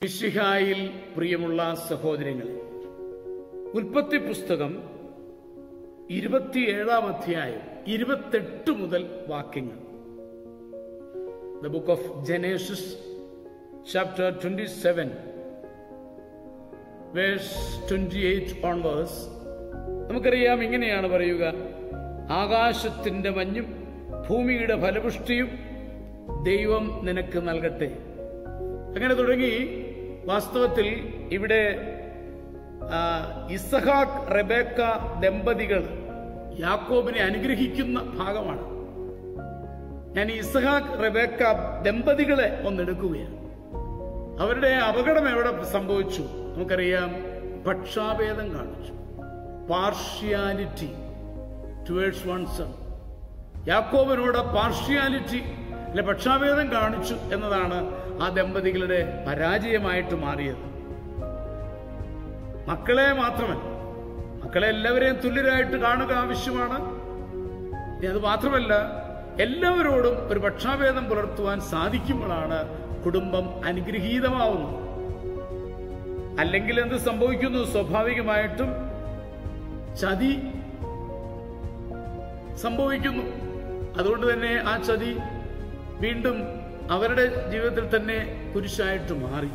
മിശിഹായിൽ പ്രിയമുള്ള സഹോദരങ്ങളെ ഉൽപ്പത്തി പുസ്തകം ഇരുപത്തിയേഴാം അധ്യായം ഇരുപത്തെട്ട് മുതൽ വാക്യങ്ങൾ the book of Genesis chapter twenty seven verse twenty eight onwards നമുക്കറിയാം ഇങ്ങനെയാണ് പറയുക ആകാശത്തിന്റെ മഞ്ഞും ഭൂമിയുടെ ഫലപുഷ്ടിയും ദൈവം നിനക്ക് നൽകട്ടെ അങ്ങനെ തുടങ്ങി വാസ്തവത്തിൽ ഇവിടെ ആ, ഇസഹാക്ക് റെബേക്ക ദമ്പതികൾ യാക്കോബിനെ അനുഗ്രഹിക്കുന്ന ഭാഗമാണ് ഞാൻ ഈ ഇസഹാക്ക് റെബേക്ക ദമ്പതികളെ ഒന്നെടുക്കുകയാണ് അവരുടെ അപകടം എവിടെ സംഭവിച്ചു നമുക്കറിയാം പക്ഷാഭേദം കാണിച്ചു പാർഷ്യാലിറ്റി ടുവേഴ്സ് വൺ സൺ യാക്കോബിനോട് പാർഷ്യാലിറ്റി അല്ലെ പക്ഷാഭേദം കാണിച്ചു എന്നതാണ് ആ ദമ്പതികളുടെ പരാജയമായിട്ട് മാറിയത് മക്കളെ മാത്രമല്ല മക്കളെ എല്ലാവരെയും തുല്യരായിട്ട് കാണുക ആവശ്യമാണ് ഇനി അത് മാത്രമല്ല എല്ലാവരോടും ഒരു പക്ഷാഭേദം പുലർത്തുവാൻ സാധിക്കുമ്പോഴാണ് കുടുംബം അനുഗ്രഹീതമാവുന്നത് അല്ലെങ്കിൽ എന്ത് സംഭവിക്കുന്നു സ്വാഭാവികമായിട്ടും ചതി സംഭവിക്കുന്നു അതുകൊണ്ട് തന്നെ ആ ചതി വീണ്ടും അവരുടെ ജീവിതത്തിൽ തന്നെ കുരിശായിട്ട് മാറി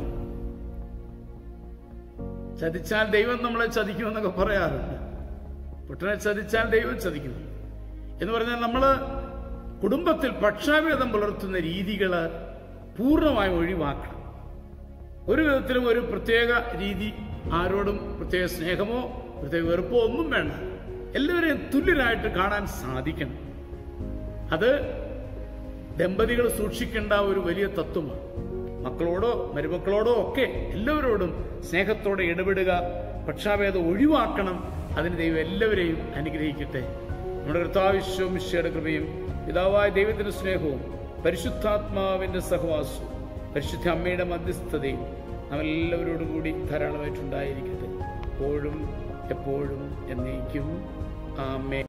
ചതിച്ചാൽ ദൈവം നമ്മളെ ചതിക്കുമെന്നൊക്കെ പറയാറുണ്ട് പൊട്ടനെ ചതിച്ചാൽ ദൈവം ചതിക്കുന്നു എന്ന് പറഞ്ഞാൽ നമ്മള് കുടുംബത്തിൽ പക്ഷാഭേദം പുലർത്തുന്ന രീതികൾ പൂർണ്ണമായും ഒഴിവാക്കണം ഒരു വിധത്തിലും ഒരു പ്രത്യേക രീതി ആരോടും പ്രത്യേക സ്നേഹമോ പ്രത്യേക വെറുപ്പോ ഒന്നും വേണ്ട എല്ലാവരെയും തുല്യരായിട്ട് കാണാൻ സാധിക്കണം അത് ദമ്പതികൾ സൂക്ഷിക്കേണ്ട ഒരു വലിയ തത്വമാണ് മക്കളോടോ മരുമക്കളോടോ ഒക്കെ എല്ലാവരോടും സ്നേഹത്തോടെ ഇടപെടുക പക്ഷാഭേദം ഒഴിവാക്കണം അതിന് ദൈവം എല്ലാവരെയും അനുഗ്രഹിക്കട്ടെ നമ്മുടെ കർത്താവിശ്വം മിശ്രയുടെ കൃപയും പിതാവായ ദൈവത്തിന്റെ സ്നേഹവും പരിശുദ്ധാത്മാവിന്റെ സഹവാസവും പരിശുദ്ധ അമ്മയുടെ മധ്യസ്ഥതയും നാം എല്ലാവരോടും കൂടി ധാരാളമായിട്ടുണ്ടായിരിക്കട്ടെ എപ്പോഴും എപ്പോഴും എന്നേക്കും ആമേ